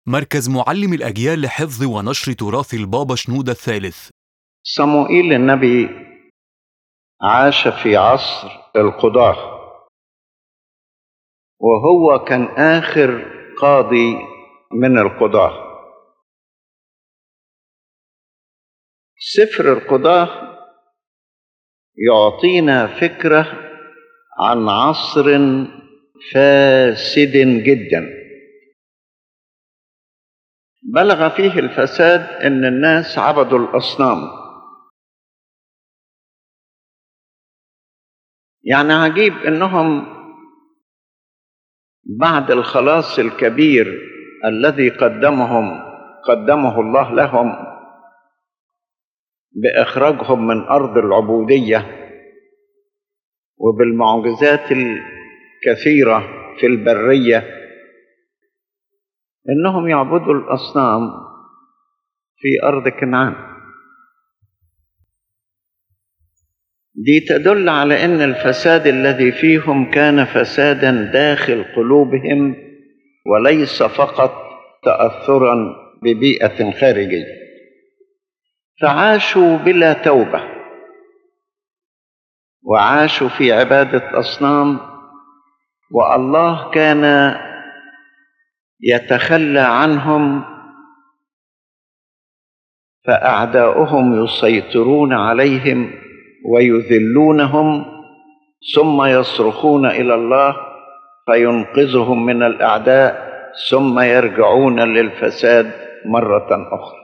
مركز معلم الأجيال لحفظ ونشر تراث البابا شنودة الثالث صموئيل النبي عاش في عصر القضاة وهو كان آخر قاضي من القضاة سفر القضاة يعطينا فكرة عن عصر فاسد جدا بلغ فيه الفساد ان الناس عبدوا الاصنام يعني عجيب انهم بعد الخلاص الكبير الذي قدمهم قدمه الله لهم باخراجهم من ارض العبوديه وبالمعجزات الكثيره في البريه انهم يعبدوا الاصنام في ارض كنعان دي تدل على ان الفساد الذي فيهم كان فسادا داخل قلوبهم وليس فقط تاثرا ببيئه خارجيه فعاشوا بلا توبه وعاشوا في عباده اصنام والله كان يتخلى عنهم فاعداؤهم يسيطرون عليهم ويذلونهم ثم يصرخون الى الله فينقذهم من الاعداء ثم يرجعون للفساد مره اخرى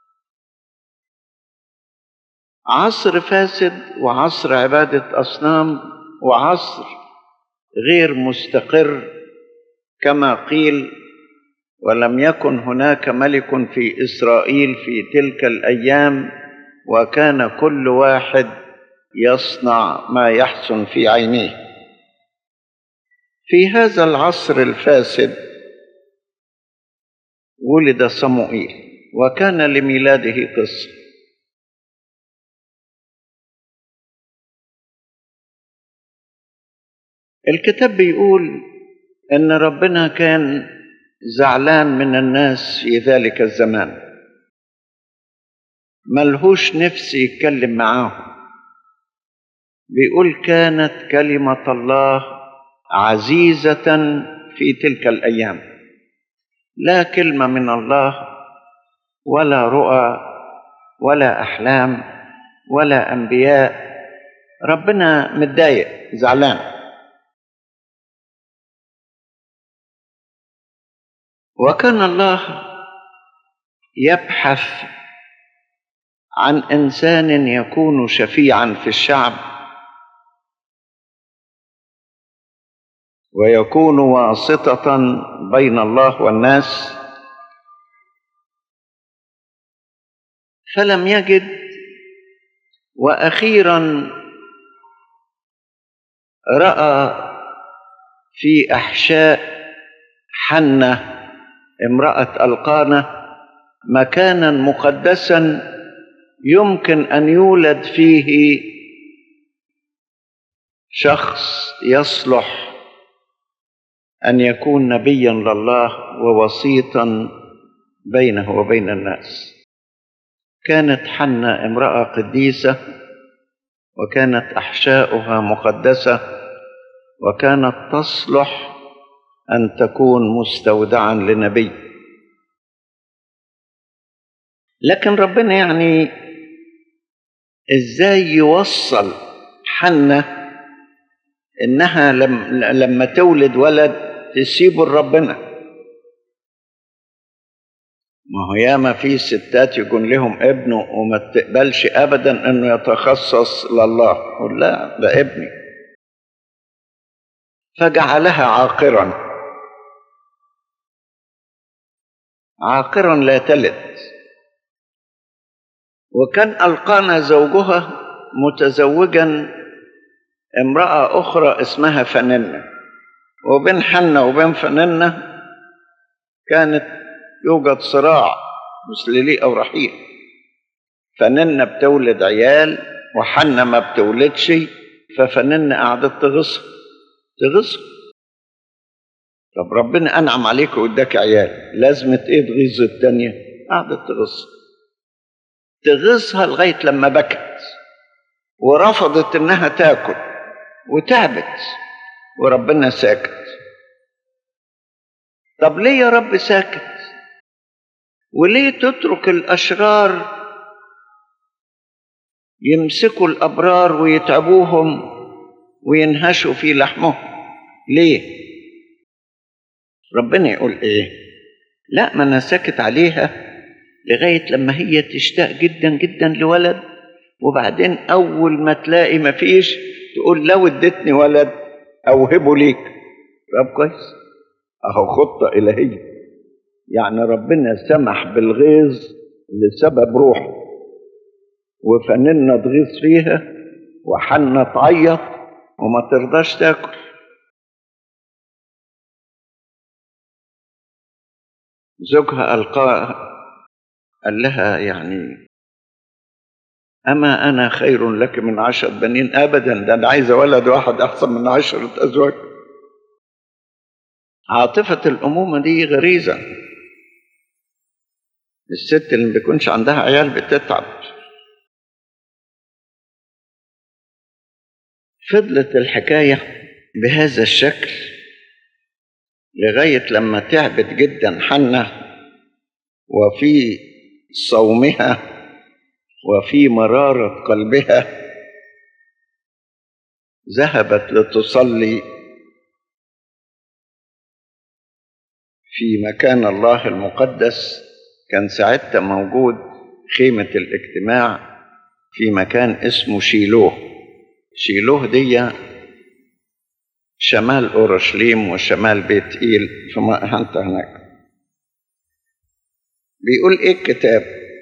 عصر فاسد وعصر عباده اصنام وعصر غير مستقر كما قيل ولم يكن هناك ملك في اسرائيل في تلك الايام وكان كل واحد يصنع ما يحسن في عينيه في هذا العصر الفاسد ولد صموئيل وكان لميلاده قصه الكتاب بيقول ان ربنا كان زعلان من الناس في ذلك الزمان ملهوش نفس يتكلم معاهم بيقول كانت كلمة الله عزيزة في تلك الأيام لا كلمة من الله ولا رؤى ولا أحلام ولا أنبياء ربنا متضايق زعلان وكان الله يبحث عن انسان يكون شفيعا في الشعب ويكون واسطه بين الله والناس فلم يجد واخيرا راى في احشاء حنه امرأة ألقانة مكانا مقدسا يمكن أن يولد فيه شخص يصلح أن يكون نبيا لله ووسيطا بينه وبين الناس كانت حنة امرأة قديسة وكانت أحشاؤها مقدسة وكانت تصلح ان تكون مستودعا لنبي لكن ربنا يعني ازاي يوصل حنة انها لم لما تولد ولد تسيبه لربنا ما هو ياما في ستات يكون لهم ابن وما تقبلش ابدا انه يتخصص لله قل لا ده ابني فجعلها عاقرا عاقرا لا تلد وكان ألقانا زوجها متزوجا امرأة أخرى اسمها فننة وبين حنة وبين فننة كانت يوجد صراع مثل لي أو رحيل فننة بتولد عيال وحنة ما بتولدش ففننة قعدت تغصها تغصها طب ربنا انعم عليك واداك عيال لازمة ايه تغيظ التانية قعدت تغص تغيظها لغاية لما بكت ورفضت انها تاكل وتعبت وربنا ساكت طب ليه يا رب ساكت وليه تترك الاشرار يمسكوا الابرار ويتعبوهم وينهشوا في لحمهم ليه ربنا يقول ايه لا ما انا ساكت عليها لغايه لما هي تشتاق جدا جدا لولد وبعدين اول ما تلاقي ما فيش تقول لو اديتني ولد اوهبه ليك طب كويس اهو خطه الهيه يعني ربنا سمح بالغيظ لسبب روحه وفننا تغيظ فيها وحنا تعيط وما ترضاش تاكل زوجها ألقاها قال لها يعني أما أنا خير لك من عشرة بنين أبدا ده أنا عايزة ولد واحد أحسن من عشرة أزواج عاطفة الأمومة دي غريزة الست اللي ما بيكونش عندها عيال بتتعب فضلت الحكاية بهذا الشكل لغاية لما تعبت جدا حنة وفي صومها وفي مرارة قلبها ذهبت لتصلي في مكان الله المقدس كان ساعتها موجود خيمة الاجتماع في مكان اسمه شيلوه شيلوه دي شمال اورشليم وشمال بيت ايل في انت هناك بيقول ايه الكتاب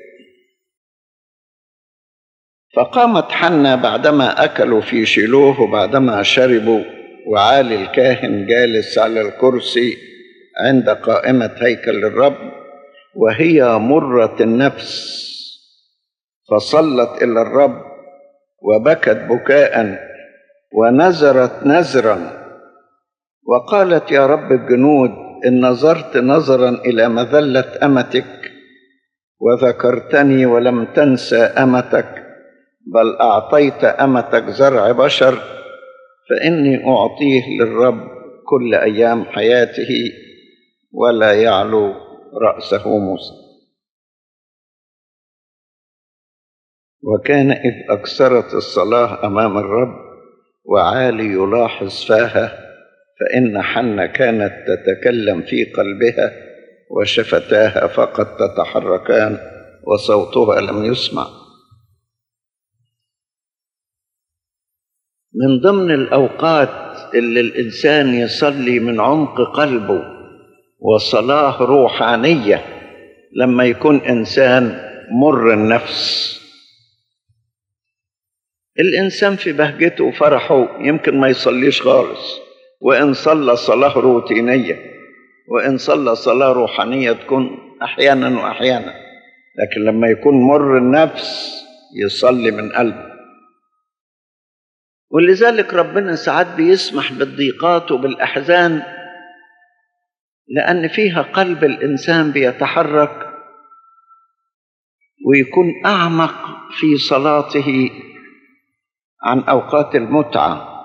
فقامت حنا بعدما اكلوا في شيلوه وبعدما شربوا وعالي الكاهن جالس على الكرسي عند قائمه هيكل الرب وهي مره النفس فصلت الى الرب وبكت بكاء ونزرت نزرا وقالت يا رب الجنود ان نظرت نظرا الى مذله امتك وذكرتني ولم تنسى امتك بل اعطيت امتك زرع بشر فاني اعطيه للرب كل ايام حياته ولا يعلو راسه موسى وكان اذ اكثرت الصلاه امام الرب وعالي يلاحظ فاها فإن حنة كانت تتكلم في قلبها وشفتاها فقط تتحركان وصوتها لم يسمع من ضمن الأوقات اللي الإنسان يصلي من عمق قلبه وصلاة روحانية لما يكون إنسان مر النفس الإنسان في بهجته وفرحه يمكن ما يصليش خالص وإن صلى صلاة روتينية وإن صلى صلاة روحانية تكون أحيانا وأحيانا لكن لما يكون مر النفس يصلي من قلبه ولذلك ربنا ساعات بيسمح بالضيقات وبالأحزان لأن فيها قلب الإنسان بيتحرك ويكون أعمق في صلاته عن أوقات المتعة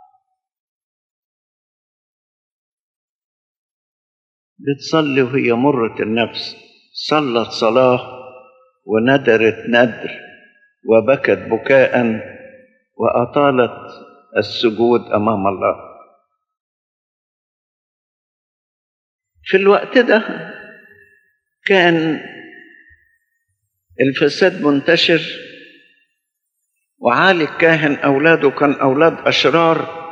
بتصلي وهي مرة النفس صلت صلاة وندرت ندر وبكت بكاء وأطالت السجود أمام الله في الوقت ده كان الفساد منتشر وعالي الكاهن أولاده كان أولاد أشرار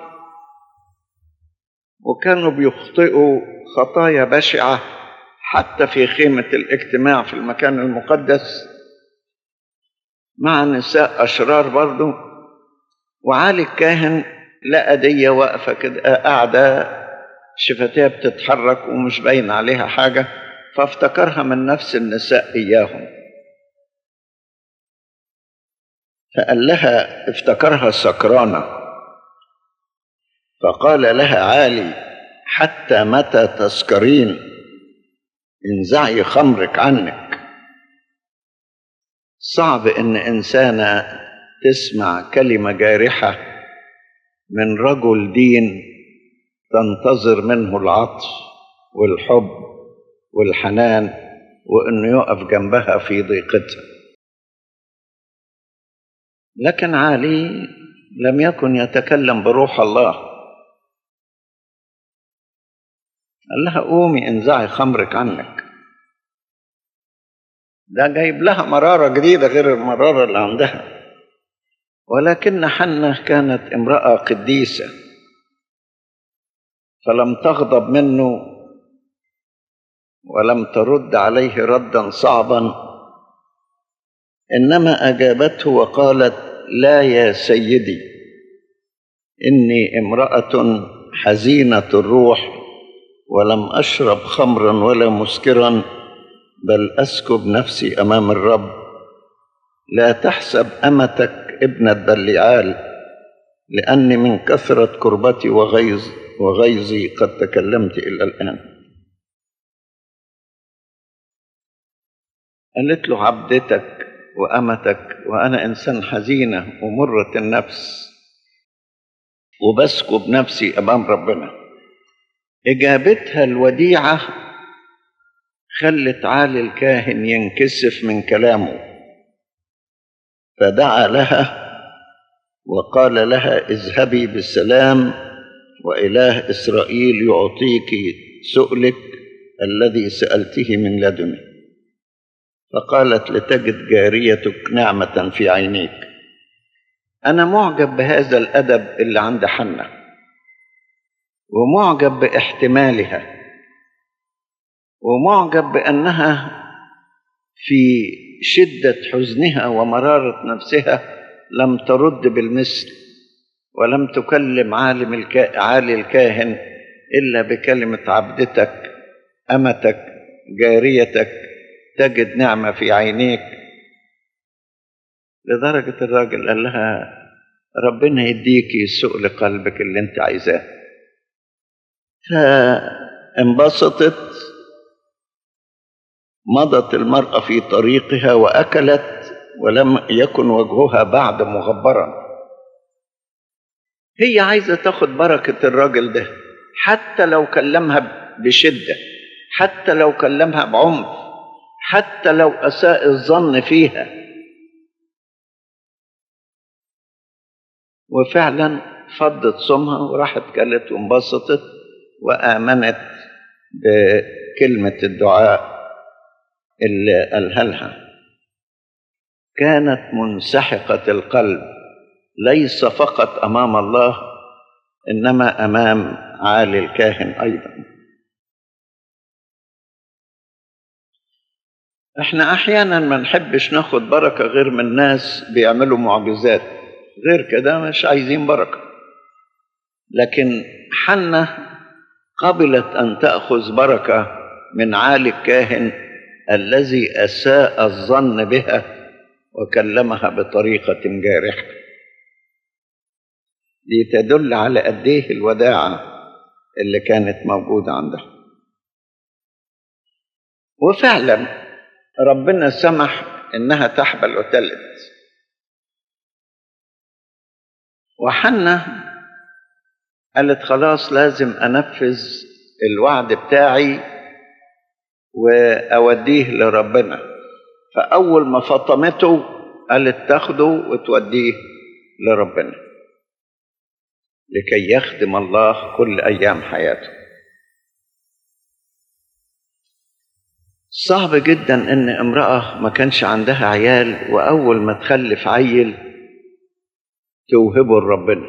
وكانوا بيخطئوا خطايا بشعة حتى في خيمة الاجتماع في المكان المقدس مع نساء أشرار برضه وعالي الكاهن لقى دي واقفة كده قاعدة شفتها بتتحرك ومش باين عليها حاجة فافتكرها من نفس النساء إياهم فقال لها افتكرها سكرانة فقال لها عالي حتى متى تسكرين انزعي خمرك عنك صعب ان انسانه تسمع كلمه جارحه من رجل دين تنتظر منه العطف والحب والحنان وانه يقف جنبها في ضيقتها لكن علي لم يكن يتكلم بروح الله قال لها قومي انزعي خمرك عنك ده جايب لها مرارة جديدة غير المرارة اللي عندها ولكن حنة كانت امرأة قديسة فلم تغضب منه ولم ترد عليه ردا صعبا انما اجابته وقالت لا يا سيدي اني امراه حزينه الروح ولم اشرب خمرا ولا مسكرا بل اسكب نفسي امام الرب لا تحسب امتك ابنه بليعال لاني من كثره كربتي وغيظ وغيظي قد تكلمت الى الان قالت له عبدتك وامتك وانا انسان حزينه ومره النفس وبسكب نفسي امام ربنا اجابتها الوديعه خلت عالي الكاهن ينكسف من كلامه فدعا لها وقال لها اذهبي بالسلام واله اسرائيل يعطيك سؤلك الذي سالته من لدنه فقالت لتجد جاريتك نعمه في عينيك انا معجب بهذا الادب اللي عند حنه ومعجب باحتمالها ومعجب بانها في شده حزنها ومراره نفسها لم ترد بالمثل ولم تكلم عالم الكا... عالي الكاهن الا بكلمه عبدتك امتك جاريتك تجد نعمه في عينيك لدرجه الراجل قال لها ربنا يديكي سؤل قلبك اللي انت عايزاه فانبسطت مضت المرأة في طريقها وأكلت ولم يكن وجهها بعد مغبرا هي عايزة تاخد بركة الراجل ده حتى لو كلمها بشدة حتى لو كلمها بعنف حتى لو أساء الظن فيها وفعلا فضت صمها وراحت كلت وانبسطت وآمنت بكلمة الدعاء اللي قالها لها كانت منسحقة القلب ليس فقط أمام الله إنما أمام عالي الكاهن أيضا احنا احيانا ما نحبش ناخد بركه غير من ناس بيعملوا معجزات غير كده مش عايزين بركه لكن حنه قبلت ان تاخذ بركه من عالي الكاهن الذي اساء الظن بها وكلمها بطريقه جارحه دي تدل على قد ايه الوداعه اللي كانت موجوده عندها وفعلا ربنا سمح انها تحبل وتلد وحنة قالت خلاص لازم انفذ الوعد بتاعي واوديه لربنا فاول ما فطمته قالت تاخده وتوديه لربنا لكي يخدم الله كل ايام حياته صعب جدا ان امراه ما كانش عندها عيال واول ما تخلف عيل توهبه لربنا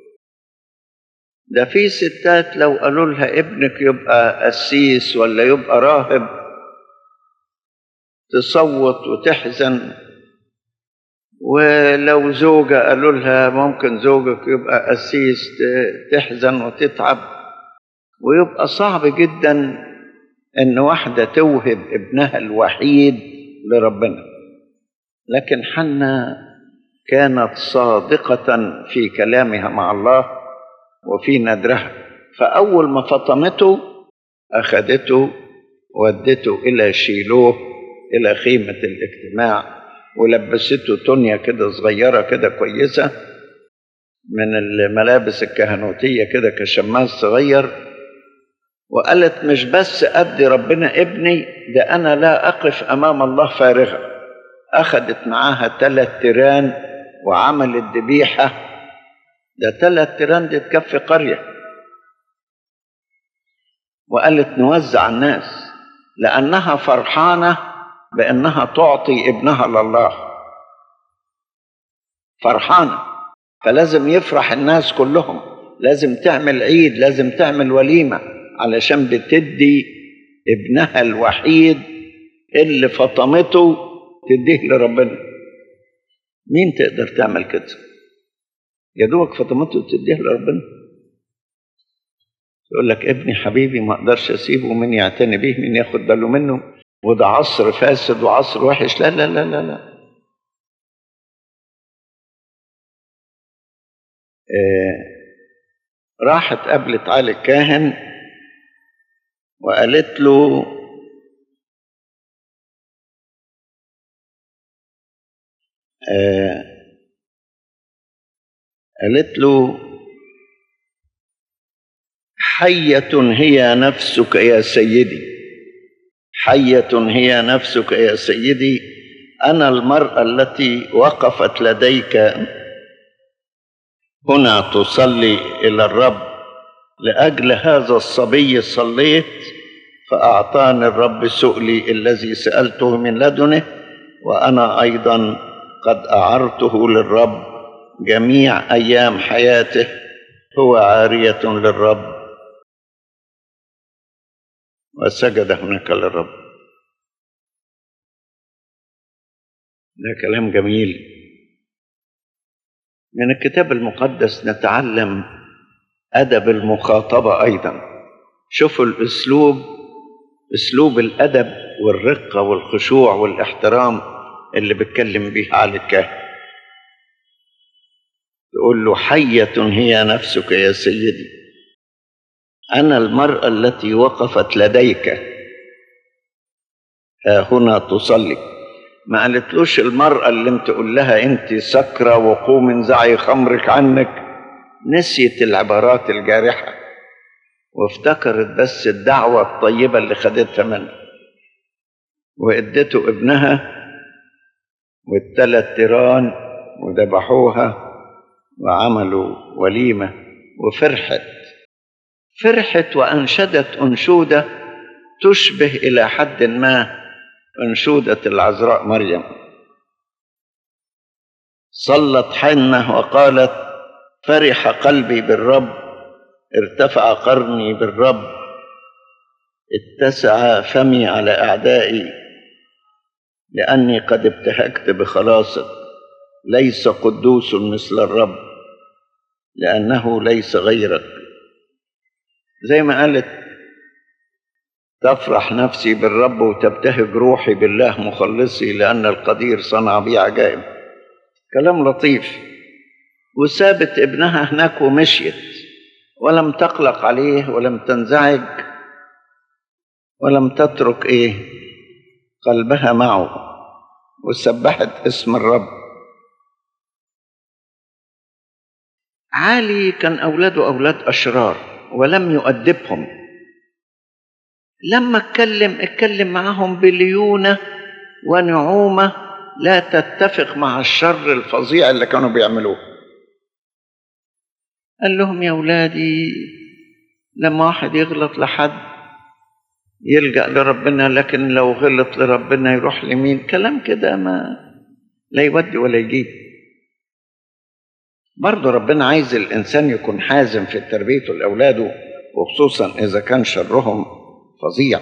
ده في ستات لو قالوا لها ابنك يبقى قسيس ولا يبقى راهب تصوت وتحزن ولو زوجة قالوا لها ممكن زوجك يبقى قسيس تحزن وتتعب ويبقى صعب جدا ان واحده توهب ابنها الوحيد لربنا لكن حنا كانت صادقه في كلامها مع الله وفي ندرها فأول ما فطمته أخذته ودته إلى شيلوه إلى خيمة الاجتماع ولبسته تونيا كده صغيرة كده كويسة من الملابس الكهنوتية كده كشماس صغير وقالت مش بس أدي ربنا ابني ده أنا لا أقف أمام الله فارغة أخذت معاها ثلاث تيران وعملت ذبيحة ده ثلاث تيران دي تكفي قرية وقالت نوزع الناس لأنها فرحانة بأنها تعطي ابنها لله فرحانة فلازم يفرح الناس كلهم لازم تعمل عيد لازم تعمل وليمة علشان بتدي ابنها الوحيد اللي فطمته تديه لربنا مين تقدر تعمل كده يا دوبك فطمته تديه لربنا يقول لك ابني حبيبي ما اقدرش اسيبه مين يعتني بيه مين ياخد باله منه وده عصر فاسد وعصر وحش لا لا لا لا لا آه راحت قابلت علي الكاهن وقالت له آه قالت له حية هي نفسك يا سيدي حية هي نفسك يا سيدي أنا المرأة التي وقفت لديك هنا تصلي إلى الرب لأجل هذا الصبي صليت فأعطاني الرب سؤلي الذي سألته من لدنه وأنا أيضا قد أعرته للرب جميع أيام حياته هو عارية للرب وسجد هناك للرب ده كلام جميل من الكتاب المقدس نتعلم أدب المخاطبة أيضا شوفوا الأسلوب أسلوب الأدب والرقة والخشوع والاحترام اللي بيتكلم به على الكاهن يقول له حية هي نفسك يا سيدي أنا المرأة التي وقفت لديك ها هنا تصلي ما قالتلوش المرأة اللي انت تقول لها انت سكرة وقوم انزعي خمرك عنك نسيت العبارات الجارحة وافتكرت بس الدعوة الطيبة اللي خدتها منه وادته ابنها والثلاث تيران وذبحوها وعملوا وليمة وفرحت فرحت وأنشدت أنشودة تشبه إلى حد ما أنشودة العذراء مريم صلت حنة وقالت فرح قلبي بالرب ارتفع قرني بالرب اتسع فمي على أعدائي لأني قد ابتهجت بخلاصك ليس قدوس مثل الرب لأنه ليس غيرك زي ما قالت تفرح نفسي بالرب وتبتهج روحي بالله مخلصي لأن القدير صنع بي عجائب كلام لطيف وسابت ابنها هناك ومشيت ولم تقلق عليه ولم تنزعج ولم تترك ايه قلبها معه وسبحت اسم الرب عالي كان اولاده اولاد اشرار ولم يؤدبهم لما اتكلم اتكلم معهم بليونه ونعومه لا تتفق مع الشر الفظيع اللي كانوا بيعملوه قال لهم يا اولادي لما واحد يغلط لحد يلجا لربنا لكن لو غلط لربنا يروح لمين كلام كده ما لا يودي ولا يجيب برضه ربنا عايز الانسان يكون حازم في تربيته لاولاده وخصوصا اذا كان شرهم فظيع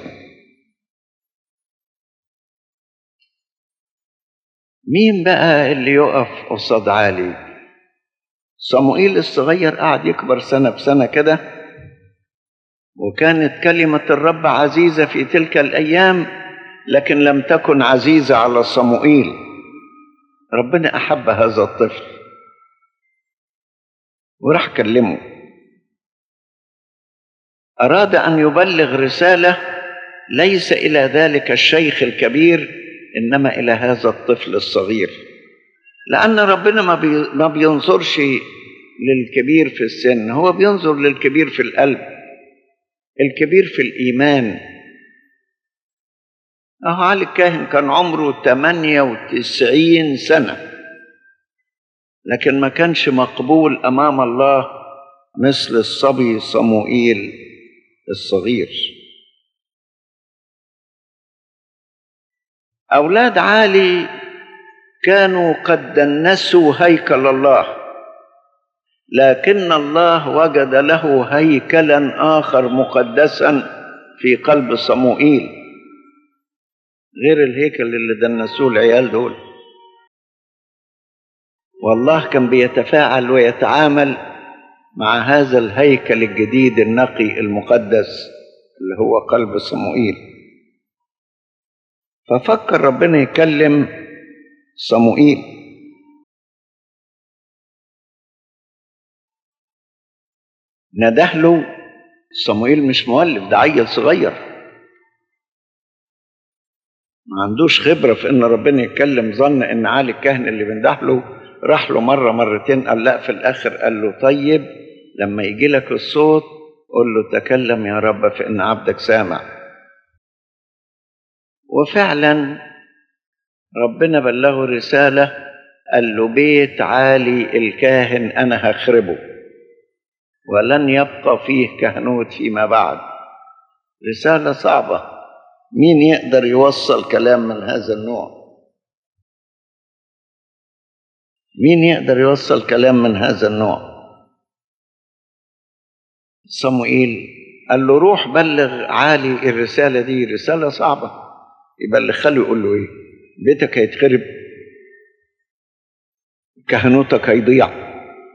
مين بقى اللي يقف قصاد عالي صموئيل الصغير قعد يكبر سنة بسنة كده وكانت كلمة الرب عزيزة في تلك الأيام لكن لم تكن عزيزة على صموئيل ربنا أحب هذا الطفل وراح كلمه أراد أن يبلغ رسالة ليس إلى ذلك الشيخ الكبير إنما إلى هذا الطفل الصغير لأن ربنا ما, بي ما بينظرش للكبير في السن هو بينظر للكبير في القلب الكبير في الإيمان أهو علي الكاهن كان عمره 98 سنة لكن ما كانش مقبول أمام الله مثل الصبي صموئيل الصغير أولاد عالي كانوا قد دنسوا هيكل الله لكن الله وجد له هيكلا آخر مقدسا في قلب صموئيل غير الهيكل اللي دنسوه العيال دول والله كان بيتفاعل ويتعامل مع هذا الهيكل الجديد النقي المقدس اللي هو قلب صموئيل ففكر ربنا يكلم صموئيل نده له صموئيل مش مؤلف ده عيل صغير ما عندوش خبرة في إن ربنا يتكلم ظن إن علي الكاهن اللي بنده له راح له مرة مرتين قال لا في الآخر قال له طيب لما يجي لك الصوت قل له تكلم يا رب فإن عبدك سامع وفعلا ربنا بلغه رسالة قال له بيت عالي الكاهن أنا هخربه ولن يبقى فيه كهنوت فيما بعد رسالة صعبة مين يقدر يوصل كلام من هذا النوع مين يقدر يوصل كلام من هذا النوع صموئيل قال له روح بلغ عالي الرسالة دي رسالة صعبة يبلغ خليه يقول له ايه بيتك هيتخرب كهنوتك هيضيع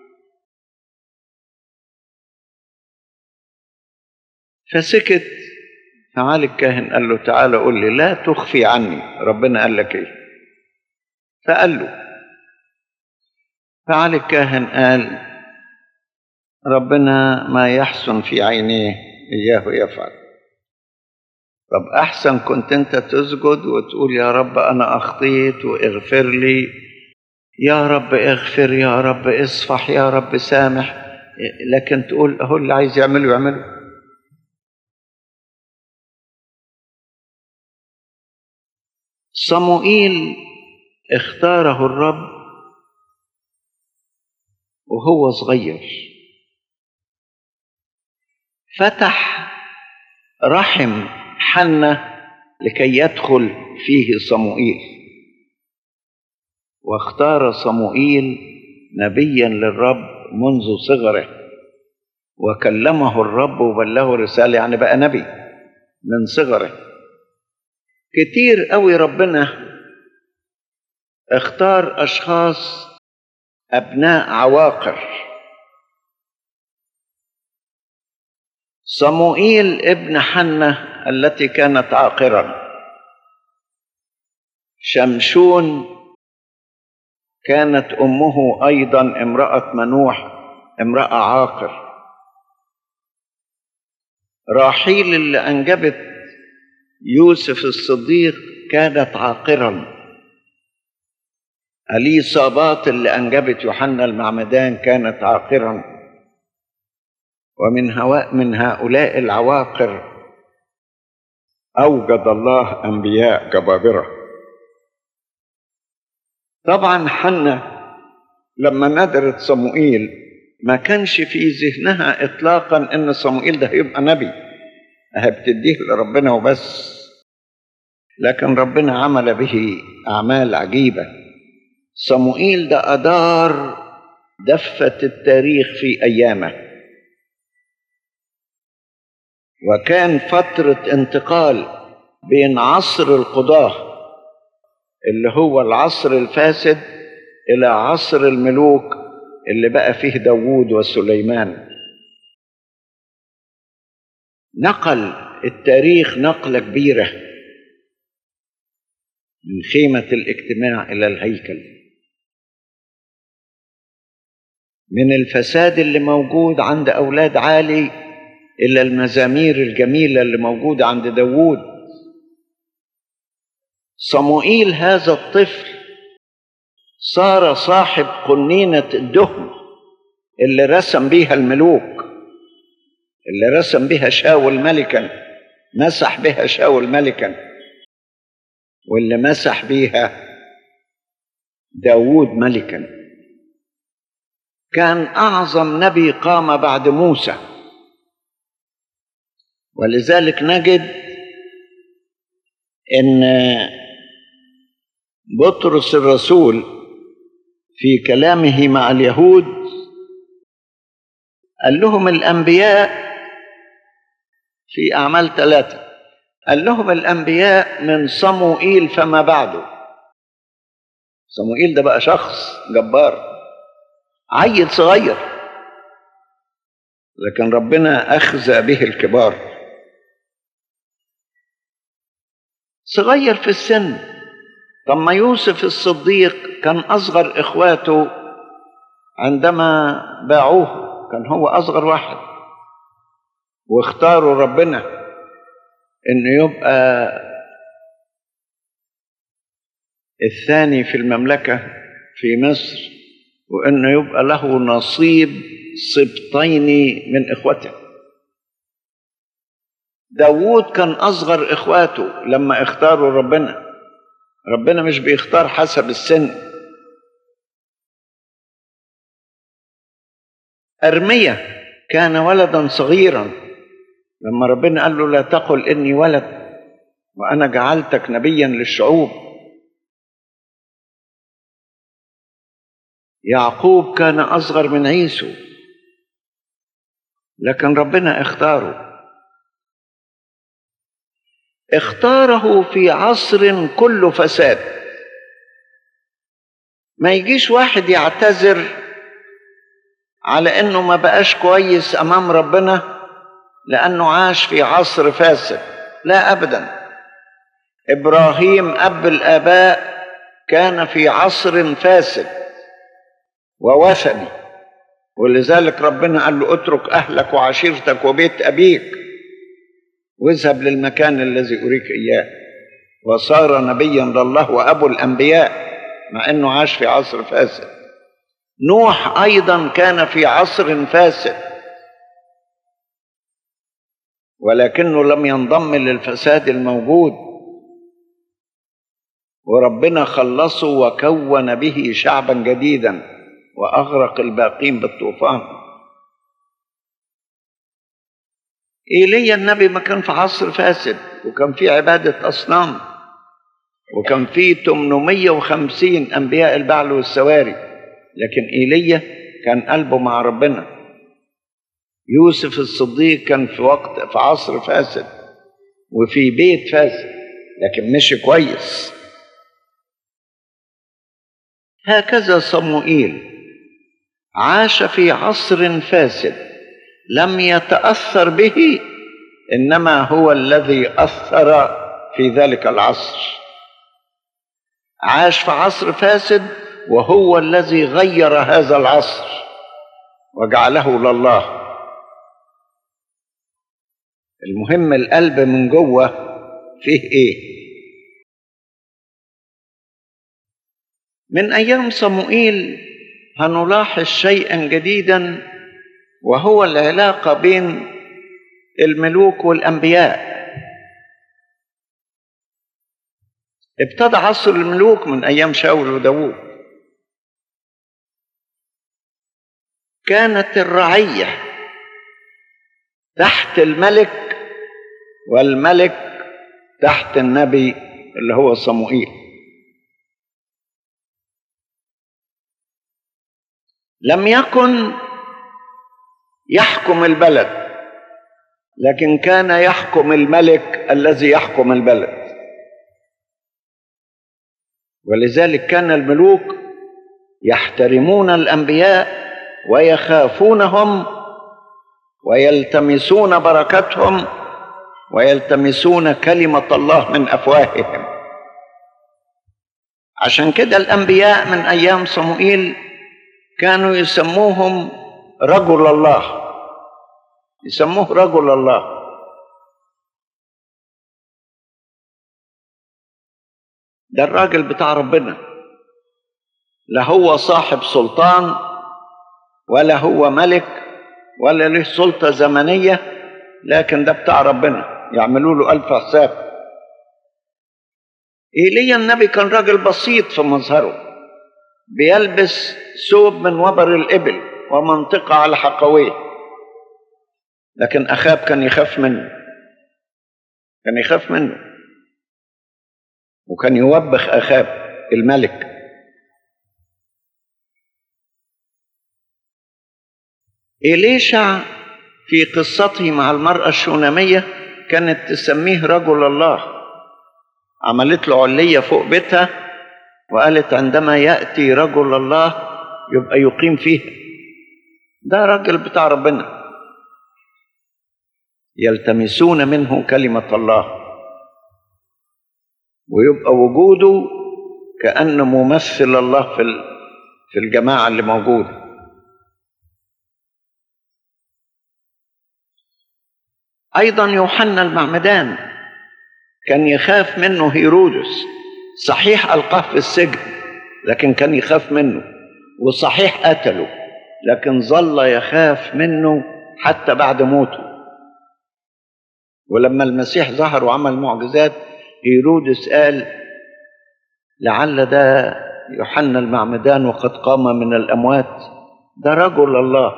فسكت فعالي الكاهن قال له تعالى قول لي لا تخفي عني ربنا قال لك ايه فقال له فعلي الكاهن قال ربنا ما يحسن في عينيه إياه يفعل طب أحسن كنت أنت تسجد وتقول يا رب أنا أخطيت واغفر لي يا رب اغفر يا رب اصفح يا رب سامح لكن تقول هو اللي عايز يعمله يعمله صموئيل اختاره الرب وهو صغير فتح رحم حنة لكي يدخل فيه صموئيل واختار صموئيل نبيا للرب منذ صغره وكلمه الرب وبلغه رسالة يعني بقى نبي من صغره كتير قوي ربنا اختار أشخاص أبناء عواقر صموئيل ابن حنة التي كانت عاقرا شمشون كانت أمه أيضا امرأة منوح امرأة عاقر راحيل اللي أنجبت يوسف الصديق كانت عاقرا اليصابات اللي انجبت يوحنا المعمدان كانت عاقرا ومن هواء من هؤلاء العواقر اوجد الله انبياء جبابره طبعا حنا لما ندرت صموئيل ما كانش في ذهنها اطلاقا ان صموئيل ده هيبقى نبي هبتديه لربنا وبس لكن ربنا عمل به اعمال عجيبه صموئيل ده أدار دفة التاريخ في أيامه وكان فترة انتقال بين عصر القضاة اللي هو العصر الفاسد إلى عصر الملوك اللي بقى فيه داوود وسليمان نقل التاريخ نقلة كبيرة من خيمة الاجتماع إلى الهيكل من الفساد اللي موجود عند أولاد عالي إلى المزامير الجميلة اللي موجودة عند داوود صموئيل هذا الطفل صار صاحب قنينة الدهن اللي رسم بيها الملوك اللي رسم بها شاول ملكا مسح بها شاول ملكا واللي مسح بيها داوود ملكا كان أعظم نبي قام بعد موسى ولذلك نجد ان بطرس الرسول في كلامه مع اليهود قال لهم الانبياء في اعمال ثلاثه قال لهم الانبياء من صموئيل فما بعده صموئيل ده بقى شخص جبار عيل صغير لكن ربنا اخزى به الكبار صغير في السن طب ما يوسف الصديق كان اصغر اخواته عندما باعوه كان هو اصغر واحد واختاروا ربنا انه يبقى الثاني في المملكه في مصر وانه يبقى له نصيب سبطين من اخوته داوود كان أصغر إخواته لما اختاروا ربنا ربنا مش بيختار حسب السن أرمية كان ولدا صغيرا لما ربنا قال له لا تقل إني ولد وأنا جعلتك نبيا للشعوب يعقوب كان أصغر من عيسو لكن ربنا اختاره اختاره في عصر كله فساد ما يجيش واحد يعتذر على انه ما بقاش كويس امام ربنا لانه عاش في عصر فاسد لا ابدا ابراهيم اب الاباء كان في عصر فاسد ووثني ولذلك ربنا قال له اترك اهلك وعشيرتك وبيت ابيك واذهب للمكان الذي أريك إياه وصار نبيا لله وأبو الأنبياء مع أنه عاش في عصر فاسد نوح أيضا كان في عصر فاسد ولكنه لم ينضم للفساد الموجود وربنا خلصه وكون به شعبا جديدا وأغرق الباقين بالطوفان ايليا النبي ما كان في عصر فاسد وكان في عبادة أصنام وكان في 850 أنبياء البعل والسواري لكن ايليا كان قلبه مع ربنا يوسف الصديق كان في وقت في عصر فاسد وفي بيت فاسد لكن مشي كويس هكذا صموئيل عاش في عصر فاسد لم يتاثر به انما هو الذي اثر في ذلك العصر عاش في عصر فاسد وهو الذي غير هذا العصر وجعله لله المهم القلب من جوه فيه ايه من ايام صموئيل هنلاحظ شيئا جديدا وهو العلاقة بين الملوك والأنبياء ابتدى عصر الملوك من أيام شاول وداوود كانت الرعية تحت الملك والملك تحت النبي اللي هو صموئيل لم يكن يحكم البلد لكن كان يحكم الملك الذي يحكم البلد ولذلك كان الملوك يحترمون الانبياء ويخافونهم ويلتمسون بركتهم ويلتمسون كلمه الله من افواههم عشان كده الانبياء من ايام صموئيل كانوا يسموهم رجل الله يسموه رجل الله ده الراجل بتاع ربنا لا هو صاحب سلطان ولا هو ملك ولا له سلطة زمنية لكن ده بتاع ربنا يعملوا له ألف حساب إيليا النبي كان راجل بسيط في مظهره بيلبس ثوب من وبر الإبل ومنطقة على حقويه لكن أخاب كان يخاف منه كان يخاف منه وكان يوبخ أخاب الملك إليشع في قصته مع المرأة الشونامية كانت تسميه رجل الله عملت له علية فوق بيتها وقالت عندما يأتي رجل الله يبقى يقيم فيها ده راجل بتاع ربنا يلتمسون منه كلمة الله ويبقى وجوده كأنه ممثل الله في في الجماعة اللي موجودة أيضا يوحنا المعمدان كان يخاف منه هيرودس صحيح ألقاه في السجن لكن كان يخاف منه وصحيح قتله لكن ظل يخاف منه حتى بعد موته ولما المسيح ظهر وعمل معجزات هيرودس قال لعل ده يوحنا المعمدان وقد قام من الأموات ده رجل الله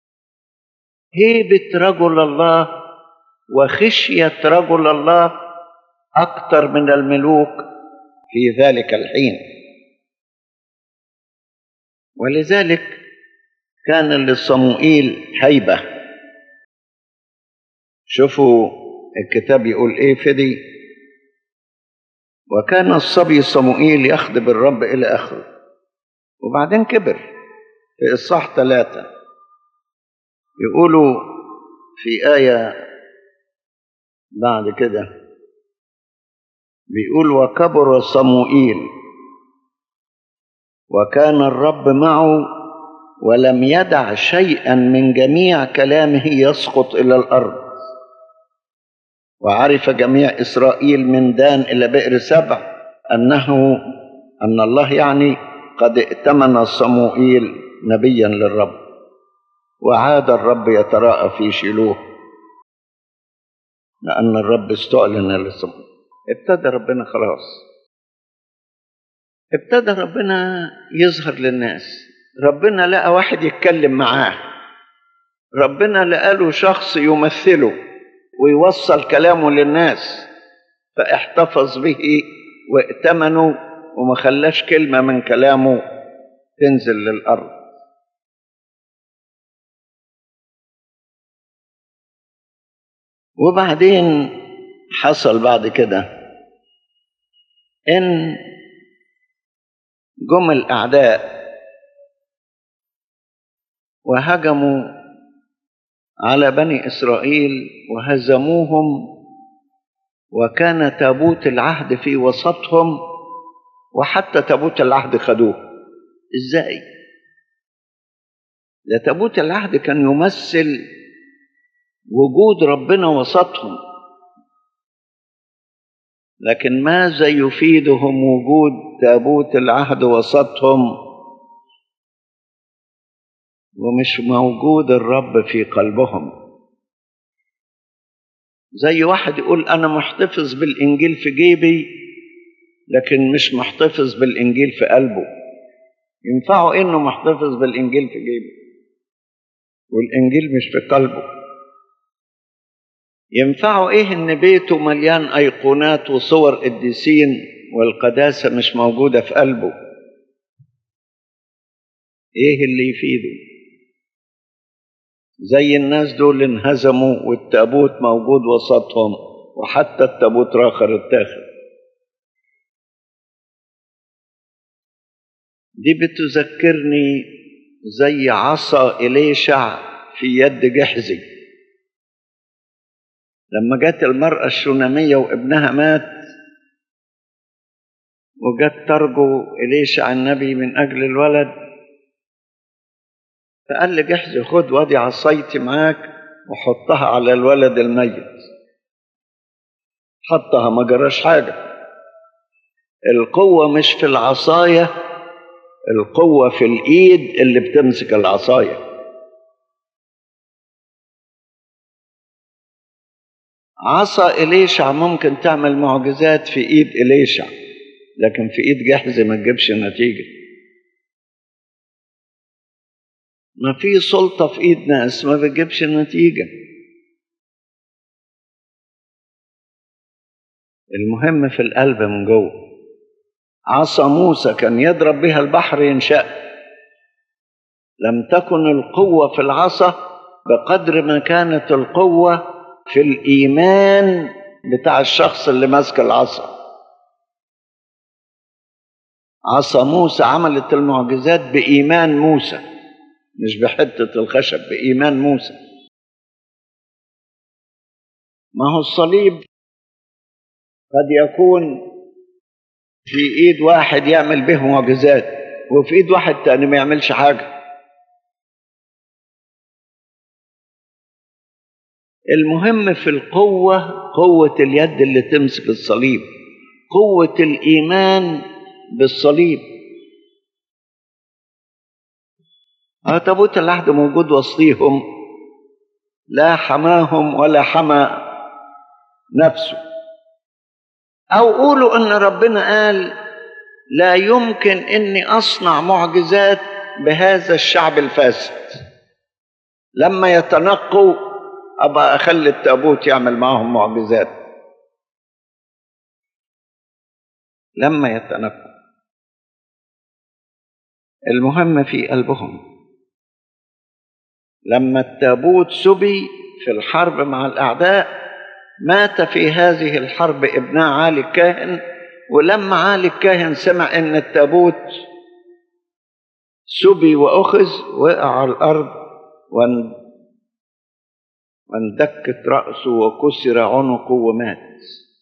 هيبة رجل الله وخشية رجل الله أكثر من الملوك في ذلك الحين ولذلك كان لصموئيل هيبة شوفوا الكتاب يقول ايه في دي وكان الصبي صموئيل يخدم الرب إلى آخره وبعدين كبر في إصحاح ثلاثة يقولوا في آية بعد كده بيقول وكبر صموئيل وكان الرب معه ولم يدع شيئا من جميع كلامه يسقط الى الارض وعرف جميع اسرائيل من دان الى بئر سبع انه ان الله يعني قد ائتمن صموئيل نبيا للرب وعاد الرب يتراءى في شيلوه لان الرب استعلن لصموئيل ابتدى ربنا خلاص ابتدى ربنا يظهر للناس ربنا لقى واحد يتكلم معاه ربنا لقى له شخص يمثله ويوصل كلامه للناس فاحتفظ به وائتمنه وما خلاش كلمة من كلامه تنزل للأرض وبعدين حصل بعد كده ان جم الاعداء وهجموا على بني اسرائيل وهزموهم وكان تابوت العهد في وسطهم وحتى تابوت العهد خدوه ازاي ده تابوت العهد كان يمثل وجود ربنا وسطهم لكن ماذا يفيدهم وجود تابوت العهد وسطهم ومش موجود الرب في قلبهم زي واحد يقول انا محتفظ بالانجيل في جيبي لكن مش محتفظ بالانجيل في قلبه ينفعه انه محتفظ بالانجيل في جيبه والانجيل مش في قلبه ينفعه ايه ان بيته مليان ايقونات وصور قديسين والقداسه مش موجوده في قلبه ايه اللي يفيده زي الناس دول انهزموا والتابوت موجود وسطهم وحتى التابوت راخر اتاخد دي بتذكرني زي عصا إليشع في يد جحزي لما جت المرأة الشونامية وابنها مات وجت ترجو إليشع النبي من أجل الولد فقال لجحزي خد وادي عصايتي معاك وحطها على الولد الميت حطها ما جراش حاجة القوة مش في العصاية القوة في الإيد اللي بتمسك العصاية عصا إليشع ممكن تعمل معجزات في إيد إليشع لكن في إيد جحز ما تجيبش نتيجة ما في سلطة في إيد ناس ما بتجيبش نتيجة المهم في القلب من جوه عصا موسى كان يضرب بها البحر ينشأ لم تكن القوة في العصا بقدر ما كانت القوة في الإيمان بتاع الشخص اللي ماسك العصا عصا موسى عملت المعجزات بإيمان موسى مش بحتة الخشب بإيمان موسى ما هو الصليب قد يكون في ايد واحد يعمل به معجزات وفي ايد واحد تاني ما يعملش حاجه المهم في القوه قوه اليد اللي تمسك الصليب قوه الايمان بالصليب اه تابوت العهد موجود وسطيهم لا حماهم ولا حمى نفسه أو قولوا أن ربنا قال لا يمكن أني أصنع معجزات بهذا الشعب الفاسد لما يتنقوا أبقى أخلي التابوت يعمل معهم معجزات لما يتنقوا المهم في قلبهم لما التابوت سبي في الحرب مع الأعداء مات في هذه الحرب ابناء عالي الكاهن ولما عالي الكاهن سمع ان التابوت سبي واخذ وقع على الارض واندكت راسه وكسر عنقه ومات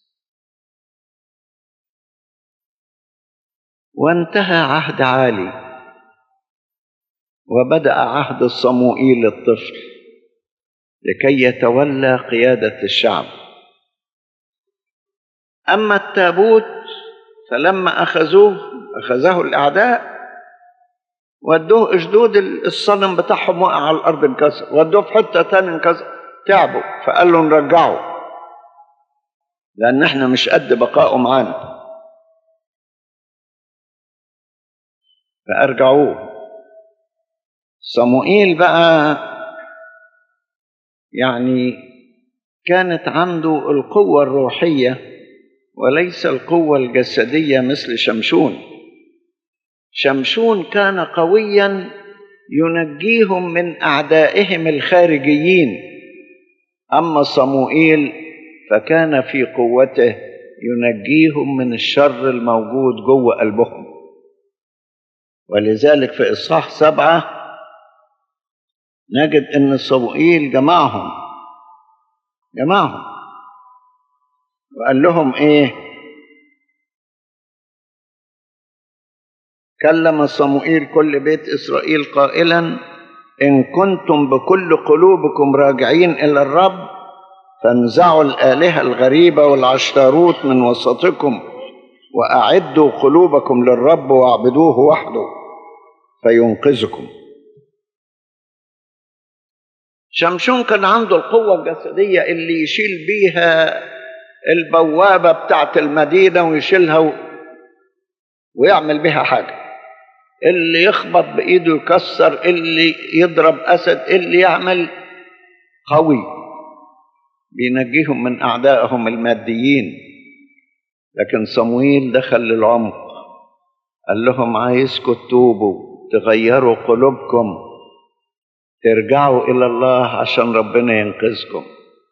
وانتهى عهد عالي وبدا عهد الصموئيل الطفل لكي يتولى قياده الشعب أما التابوت فلما أخذوه أخذه الأعداء ودوه أجدود الصنم بتاعهم وقع على الأرض انكسر ودوه في حتة تانية انكسر تعبوا فقال له نرجعه لأن احنا مش قد بقائه معانا فأرجعوه صموئيل بقى يعني كانت عنده القوة الروحية وليس القوة الجسدية مثل شمشون شمشون كان قويا ينجيهم من أعدائهم الخارجيين أما صموئيل فكان في قوته ينجيهم من الشر الموجود جوه قلبهم ولذلك في إصحاح سبعة نجد أن صموئيل جمعهم جمعهم وقال لهم ايه كلم صموئيل كل بيت اسرائيل قائلا ان كنتم بكل قلوبكم راجعين الى الرب فانزعوا الالهه الغريبه والعشتاروت من وسطكم واعدوا قلوبكم للرب واعبدوه وحده فينقذكم شمشون كان عنده القوه الجسديه اللي يشيل بيها البوابة بتاعت المدينة ويشيلها و... ويعمل بها حاجة اللي يخبط بإيده يكسر اللي يضرب أسد اللي يعمل قوي بينجيهم من أعدائهم الماديين لكن صمويل دخل للعمق قال لهم عايزكم تتوبوا تغيروا قلوبكم ترجعوا إلى الله عشان ربنا ينقذكم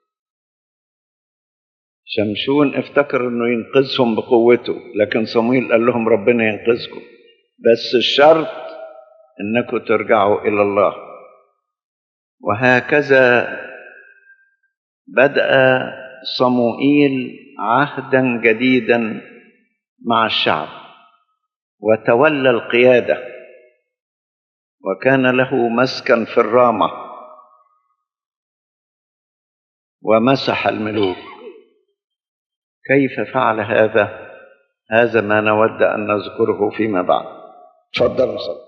شمشون افتكر انه ينقذهم بقوته لكن صمويل قال لهم ربنا ينقذكم بس الشرط انكم ترجعوا الى الله وهكذا بدا صموئيل عهدا جديدا مع الشعب وتولى القياده وكان له مسكن في الرامه ومسح الملوك كيف فعل هذا هذا ما نود ان نذكره فيما بعد تفضل صلى